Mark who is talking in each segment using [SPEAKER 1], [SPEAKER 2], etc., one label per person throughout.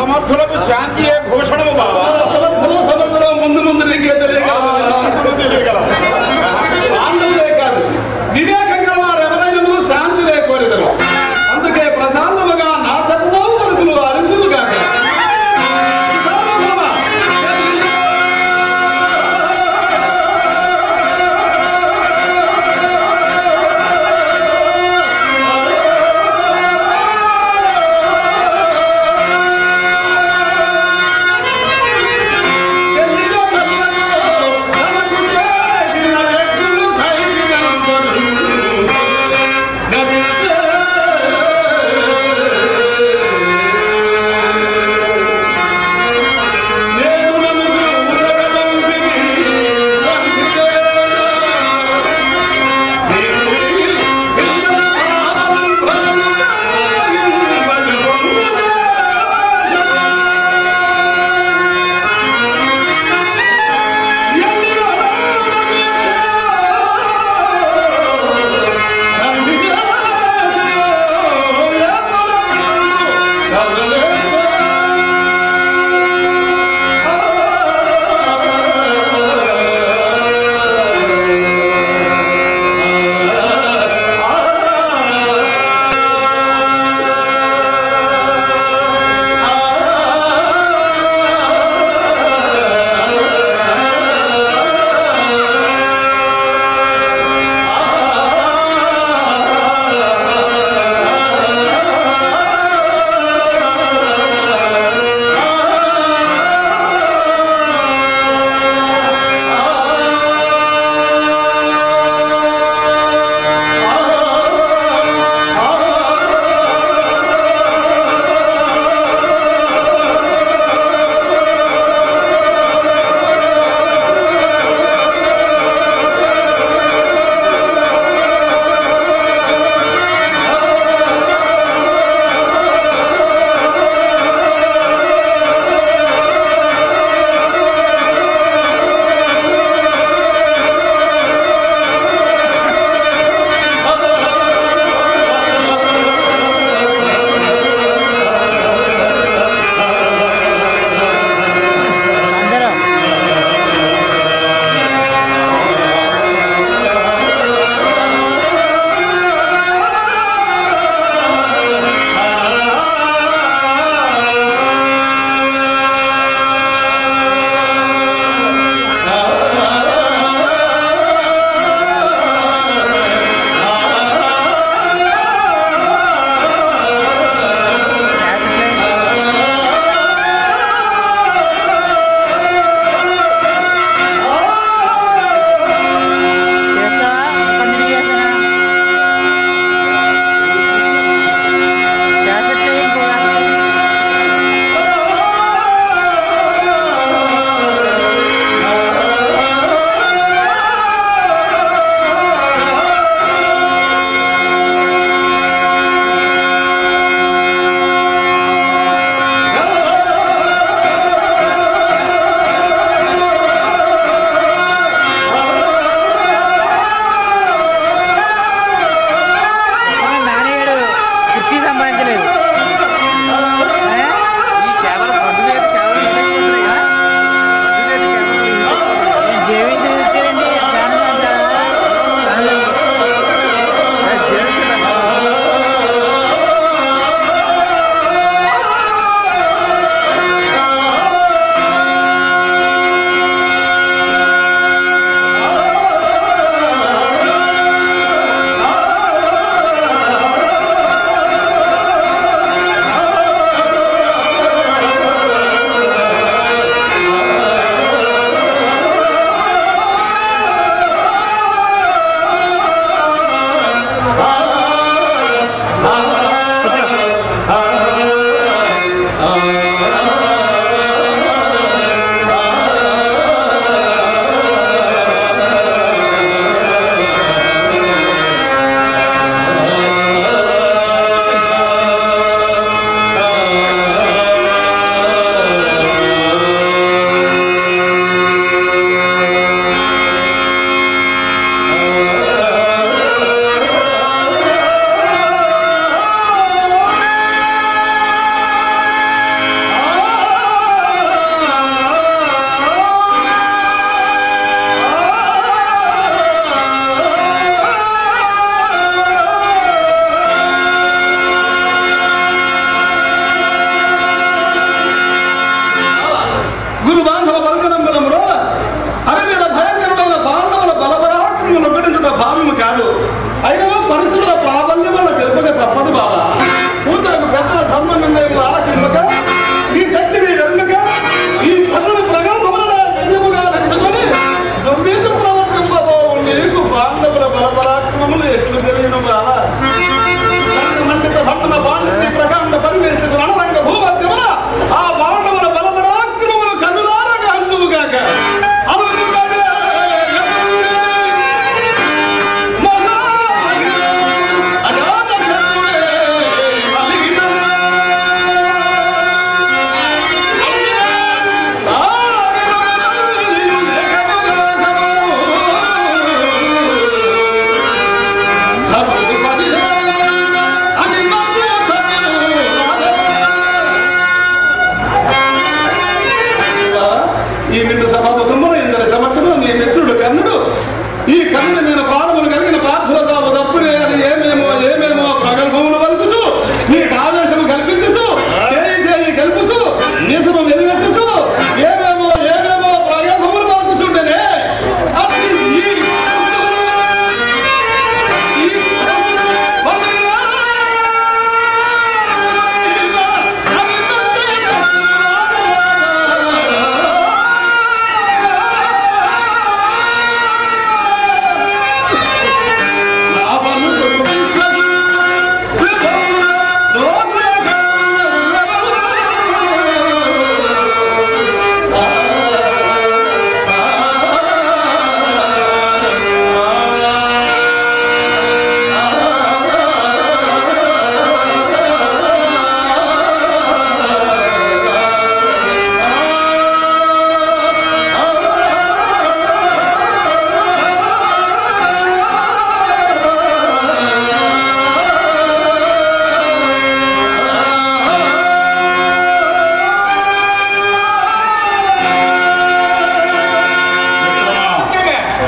[SPEAKER 1] అసమర్థులకు శాంతియే భూషణము బావా
[SPEAKER 2] సమర్థులు సమర్థులు ముందు ముందు నీకే తెలియగలదు
[SPEAKER 1] ఇప్పుడు తెలియగలదు
[SPEAKER 2] పాండవులే కాదు వివేకం గల వారు ఎవరైనా శాంతినే కోరిదరు అందుకే ప్రశాంతముగా నా చట్టబాబు కొడుకులు అరిందులు కాక సార్వభౌమ,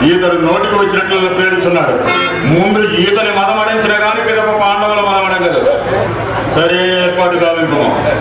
[SPEAKER 1] ఈతడు నోటికి వచ్చినట్లు పేడుచున్నాడు ముందు ఈతని మదమడించిన కానీ పిదప పాండవుల మదమడగదు సరే ఏర్పాటు గావింపు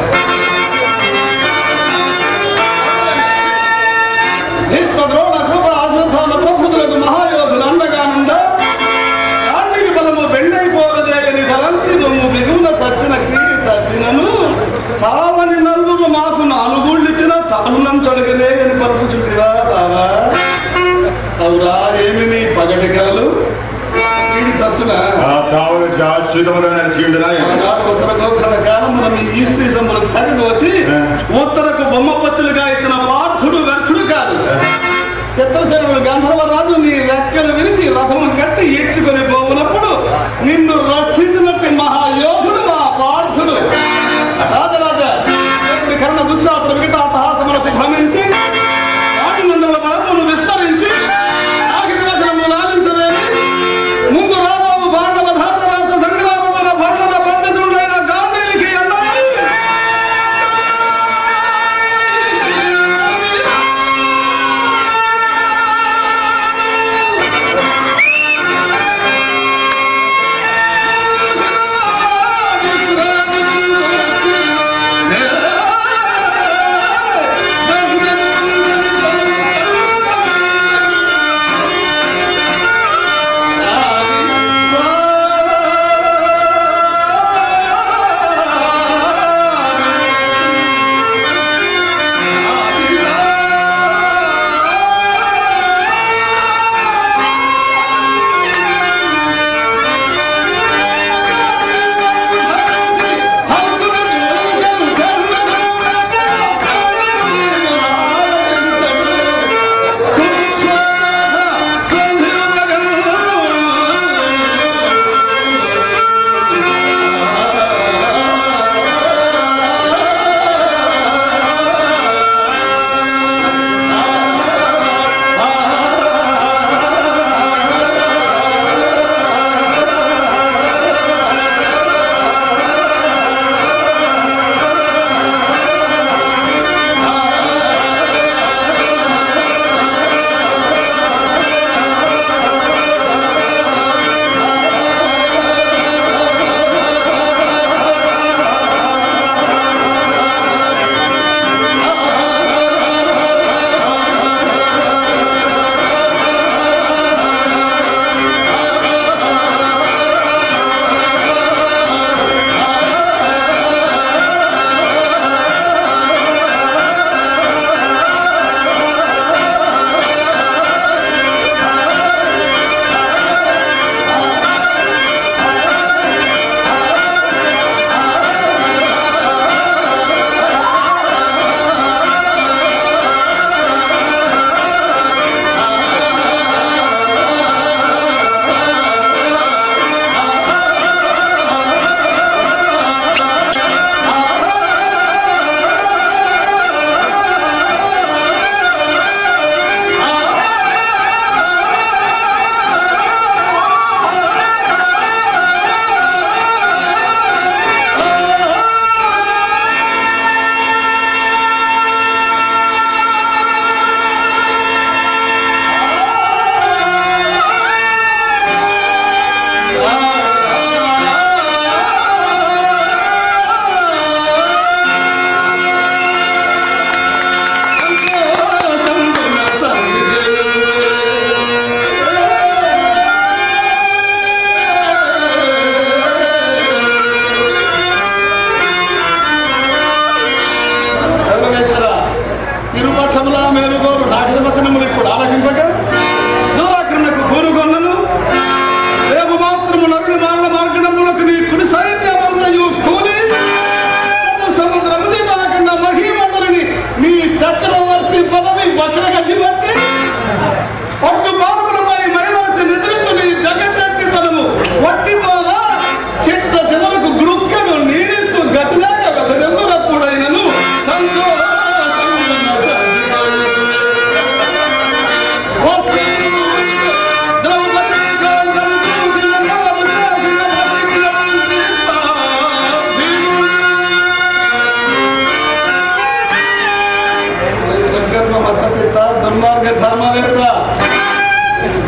[SPEAKER 2] నిష్పద్రోణ కృప అశ్వత్థామ ప్రకృతులకు మహాయోధులు అండగా నుండ కాండికి బలము బెండైపోగదేయని తలంతి నువ్వు బిగున చచ్చిన కీడి చచ్చినను చావని నలుగురు మాకు నాలుగుళ్ళిచ్చిన చాలునం చొడగలే అని పలుకుచుంటివా బావా అవురా ఏమి నీ పగటి కలలు కీడి చచ్చునా
[SPEAKER 1] ఆ చావులు శాశ్వతముగా నడిచిండునా
[SPEAKER 2] ఆనాడు ఉత్తర గోకరణ కాలమున మీ ఈస్ట్రీ సంబరం చదివి వచ్చి ఉత్తరకు బొమ్మ పత్తులుగా ఇచ్చిన పార్థుడు వ్యర్థుడు కాదు చిత్రసేనుడు గంధర్వరాజు నీ రెక్కలు విరిచి రథము కట్టి ఈడ్చుకొని పోవునప్పుడు నిన్ను రక్షించినట్టు మహాయోధుడు మా పార్థుడు రాజరాజ దేవుడి కరుణ దుశ్శాస్త్ర వికటాటహాసములకు భ్రమించి రాజనందుల బలమును విస్తరించి ఆగిరి వచనము లాలించవేమి ముందు రాబాబు పాండవ ధార్తరాష్ట్ర సంగ్రామమున భండన పండితుడైన గాంధీకి అన్నాయి సర్వేశ్వర ఇరుపక్షముల మేలుగోరు నాగవచనములు ఇప్పుడు ఆలకింపగా దూరాకరణకు కోరుకొన్నను రేపు మాత్రము నరుని మారణ మార్గణములకు నీ కుడి సైన్యమంతయు కూలి చదు సముద్రము దాకుండా మహీమండలిని నీ చక్రవర్తి పదవి వచనగతి బట్టి పట్టు పాలకులపై మైమరచి నిద్రతో నీ జగతెట్టితనము వట్టి పోవా చిట్ట చివరకు గురుక్కడు నీరించు గతిలేక గతనెందురప్పుడైనను సంతోషమున్న సంధ్య. ద్రౌపది గౌరవం చూసిన నవము చేసిన ప్రతిజ్ఞంతిస్తా. దుర్గర్వ మత చిత్త దుర్మార్గ ధర్మవేత్త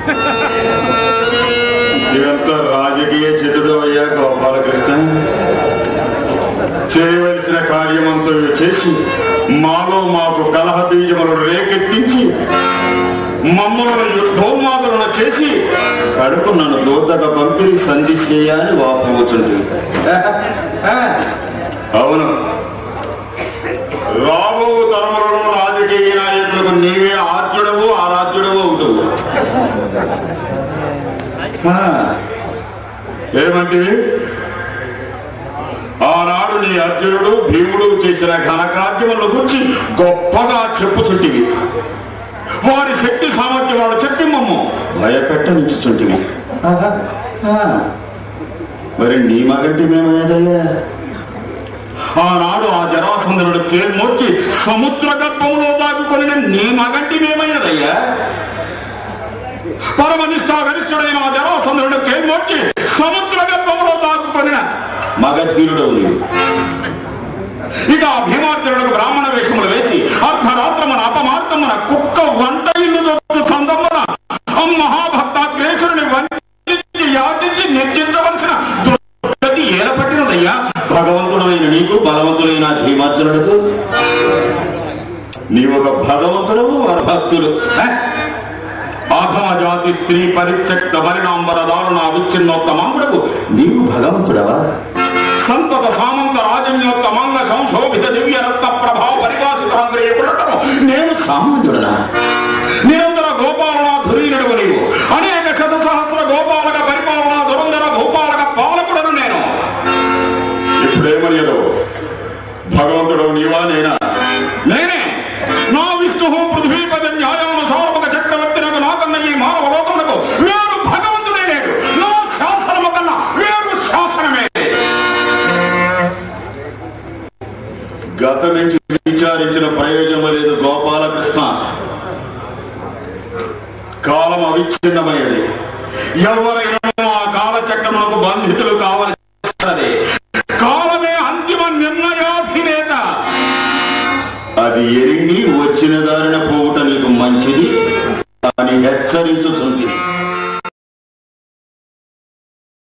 [SPEAKER 1] ఇదంతా రాజకీయ చతుడు అయ్యా గోపాలకృష్ణ చేయవలసిన కార్యమంతా చేసి మాలో మాకు కలహ బీజములు రేకెత్తించి మమ్మల్ని యుద్ధోన్మాదులను చేసి కడుపు నన్ను దూతగా పంపిణీ సంధి చేయాలని వాపోవచ్చుంటుంది అవును రాబో తరములలో రాజకీయ నాయకులకు నీవే ఆద్యుడవు ఆరాధ్యుడవు అవుతావు ఆ, ఏమంటివి ఆనాడు నీ అర్జునుడు భీముడు చేసిన ఘనకార్యముల గురించి గొప్పగా చెప్పుచుంటివి వారి శక్తి సామర్థ్యములను చెప్పి మమ్మ భయపెట్టనిచ్చుచుంటివి ఆహా, ఆ. మరి నీ మగంటి మేమయ్యదయ్యా ఆనాడు ఆ జరాసంధనుడు కేల్మొచ్చి సముద్ర గర్భంలో దాక్కుని నీ మగంటి మేమైనదయ్యా పరమనిష్ట గరిష్ఠుడైన ఆ జరాసంధనుడు కేల్మొచ్చి సముద్ర గర్భంలో దాక్కుని మగధీరుడవు నీవు ఇక ఆ భీమార్జునుడు బ్రాహ్మణ వేషములు వేసి అర్ధరాత్రమున అపమార్గమున కుక్క వంట ఇల్లు దొచ్చు సందమ్మన ఆ మహాభక్తాగ్రేసురుని వంచి యాచించి నిర్చించవలసిన దుర్గతి ఏల పట్టినదయ్యా భగవంతుడైన నీకు బలవంతుడైన ఆ భీమార్జునుడుకు నీ ఒక భగవంతుడవు వారు భక్తుడు హ? ఆధమ జాతి స్త్రీ పరిత్యక్త పరిణాంబర దారుణ విచ్ఛిన్నోత్తమాంగుడకు నీవు భగవంతుడవా సంతత సామంత రాజన్యోత్తమంగ సంశోభిత దివ్య రత్న ప్రభా పరిభాషితాంగ్రేయుడను నేను సామాన్యుడనా నిరంతర గోపాలనాధురీనుడు నీవు అనేక శత సహస్ర గోపాలక పరిపాలనా దురంధర గోపాలక పాలకుడను నేను ఇప్పుడేమని భగవంతుడు నీవా నేనా నేనే నా విష్ణు పృథ్వీపతి న్యాయానుసారముక చక్రవర్తినకు నాకన్న ఈ మానవ లోకమునకు వేరు భగవంతుడే లేడు నా శాసనము కన్నా వేరు శాసనమే గత నుంచి విచారించిన ప్రయోజనం లేదు గోపాలకృష్ణ కాలం అవిచ్ఛిన్నమైనది ఎవరైనా ఆ కాలచక్రములకు బంధితులు కావలసినది కాలమే అంతిమ నిర్ణయాధినేత అది ఎరిగి వచ్చిన దారిన పోవుట నీకు మంచిది అని హెచ్చరించు